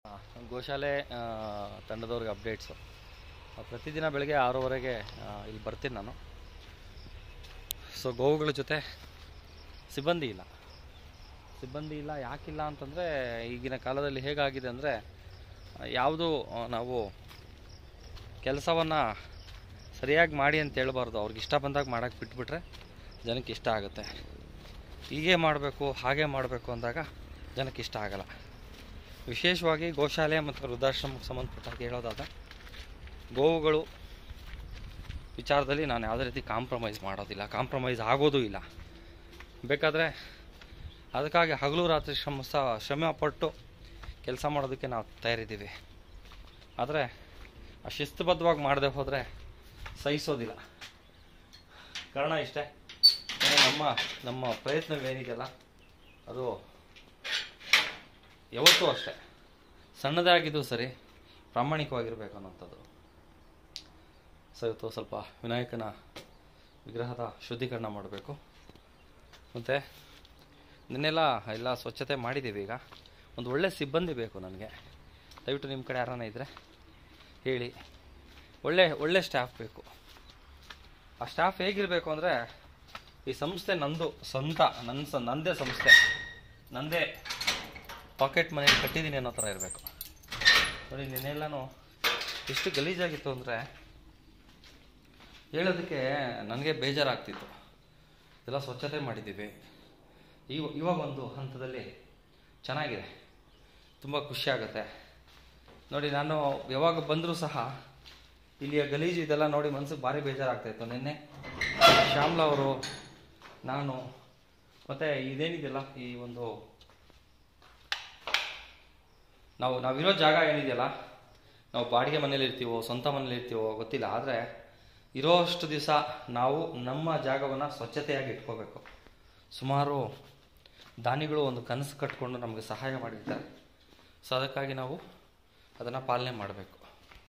ಗೋಶಾಲೆ ಆ, ತಂಡದವ್ರಿಗೆ ಅಪ್ಡೇಟ್ಸು ಪ್ರತಿದಿನ ಬೆಳಗ್ಗೆ ಆರೂವರೆಗೆ ಆ, ಇಲ್ಲಿ ಬರ್ತೀನಿ ನಾನು ಸೊ ಗೋವುಗಳ ಜೊತೆ ಸಿಬ್ಬಂದಿ ಇಲ್ಲ ಸಿಬ್ಬಂದಿ ಇಲ್ಲ ಯಾಕಿಲ್ಲ ಅಂತಂದರೆ ಈಗಿನ ಕಾಲದಲ್ಲಿ ಹೇಗಾಗಿದೆ ಅಂದರೆ ಯಾವುದು ನಾವು ಕೆಲಸವನ್ನು ಸರಿಯಾಗಿ ಮಾಡಿ ಅಂತ ಹೇಳ್ಬಾರ್ದು ಅವ್ರಿಗೆ ಇಷ್ಟ ಬಂದಾಗ ಮಾಡೋಕ್ಕೆ ಬಿಟ್ಬಿಟ್ರೆ ಜನಕ್ಕೆ ಇಷ್ಟ ಆಗುತ್ತೆ ಹೀಗೆ ಮಾಡಬೇಕು ಹಾಗೆ ಮಾಡಬೇಕು ಅಂದಾಗ ಜನಕ್ಕೆ ಇಷ್ಟ ಆಗಲ್ಲ ವಿಶೇಷವಾಗಿ ಗೋಶಾಲೆ ಮತ್ತು ವೃದ್ಧಾಶ್ರಮಕ್ಕೆ ಸಂಬಂಧಪಟ್ಟಾಗ ಹೇಳೋದಾದ ಗೋವುಗಳು ವಿಚಾರದಲ್ಲಿ ನಾನು ಯಾವುದೇ ರೀತಿ ಕಾಂಪ್ರಮೈಸ್ ಮಾಡೋದಿಲ್ಲ ಕಾಂಪ್ರಮೈಸ್ ಆಗೋದೂ ಇಲ್ಲ ಬೇಕಾದರೆ ಅದಕ್ಕಾಗಿ ಹಗಲು ರಾತ್ರಿ ಶ್ರಮ ಸ ಶ್ರಮ ಪಟ್ಟು ಕೆಲಸ ಮಾಡೋದಕ್ಕೆ ನಾವು ತಯಾರಿದ್ದೀವಿ ಆದರೆ ಆ ಶಿಸ್ತುಬದ್ಧವಾಗಿ ಮಾಡದೆ ಹೋದರೆ ಸಹಿಸೋದಿಲ್ಲ ಕಾರಣ ಇಷ್ಟೇ ಏನೋ ನಮ್ಮ ನಮ್ಮ ಪ್ರಯತ್ನವೇನಿದೆಯಲ್ಲ ಅದು ಯಾವತ್ತೂ ಅಷ್ಟೇ ಸಣ್ಣದೇ ಆಗಿದ್ದು ಸರಿ ಪ್ರಾಮಾಣಿಕವಾಗಿರಬೇಕು ಅನ್ನೋಂಥದ್ದು ಸೊ ಇವತ್ತು ಸ್ವಲ್ಪ ವಿನಾಯಕನ ವಿಗ್ರಹದ ಶುದ್ಧೀಕರಣ ಮಾಡಬೇಕು ಮತ್ತು ನಿನ್ನೆಲ್ಲ ಎಲ್ಲ ಸ್ವಚ್ಛತೆ ಮಾಡಿದ್ದೀವಿ ಈಗ ಒಂದು ಒಳ್ಳೆ ಸಿಬ್ಬಂದಿ ಬೇಕು ನನಗೆ ದಯವಿಟ್ಟು ನಿಮ್ಮ ಕಡೆ ಯಾರನ್ನ ಇದ್ದರೆ ಹೇಳಿ ಒಳ್ಳೆ ಒಳ್ಳೆ ಸ್ಟಾಫ್ ಬೇಕು ಆ ಸ್ಟಾಫ್ ಹೇಗಿರಬೇಕು ಅಂದರೆ ಈ ಸಂಸ್ಥೆ ನಂದು ಸ್ವಂತ ನನ್ನ ಸ ನನ್ನದೇ ಸಂಸ್ಥೆ ನನ್ನದೇ ಪಾಕೆಟ್ ಮನೇಲಿ ಕಟ್ಟಿದ್ದೀನಿ ಅನ್ನೋ ಥರ ಇರಬೇಕು ನೋಡಿ ನಿನ್ನೆಲ್ಲನೂ ಎಷ್ಟು ಗಲೀಜಾಗಿತ್ತು ಅಂದರೆ ಹೇಳೋದಕ್ಕೆ ನನಗೆ ಬೇಜಾರಾಗ್ತಿತ್ತು ಎಲ್ಲ ಸ್ವಚ್ಛತೆ ಮಾಡಿದ್ದೀವಿ ಇವ ಇವಾಗ ಒಂದು ಹಂತದಲ್ಲಿ ಚೆನ್ನಾಗಿದೆ ತುಂಬ ಖುಷಿಯಾಗುತ್ತೆ ನೋಡಿ ನಾನು ಯಾವಾಗ ಬಂದರೂ ಸಹ ಇಲ್ಲಿಯ ಗಲೀಜು ಇದೆಲ್ಲ ನೋಡಿ ಮನಸ್ಸಿಗೆ ಭಾರಿ ಬೇಜಾರಾಗ್ತಾಯಿತ್ತು ನಿನ್ನೆ ಶ್ಯಾಮ್ಲಾ ಅವರು ನಾನು ಮತ್ತು ಇದೇನಿದೆಯಲ್ಲ ಈ ಒಂದು ನಾವು ನಾವಿರೋ ಜಾಗ ಏನಿದೆಯಲ್ಲ ನಾವು ಬಾಡಿಗೆ ಮನೇಲಿ ಇರ್ತೀವೋ ಸ್ವಂತ ಮನೇಲಿ ಇರ್ತೀವೋ ಗೊತ್ತಿಲ್ಲ ಆದರೆ ಇರೋಷ್ಟು ದಿವಸ ನಾವು ನಮ್ಮ ಜಾಗವನ್ನು ಸ್ವಚ್ಛತೆಯಾಗಿ ಇಟ್ಕೋಬೇಕು ಸುಮಾರು ದಾನಿಗಳು ಒಂದು ಕನಸು ಕಟ್ಕೊಂಡು ನಮಗೆ ಸಹಾಯ ಮಾಡಿರ್ತಾರೆ ಸೊ ಅದಕ್ಕಾಗಿ ನಾವು ಅದನ್ನು ಪಾಲನೆ ಮಾಡಬೇಕು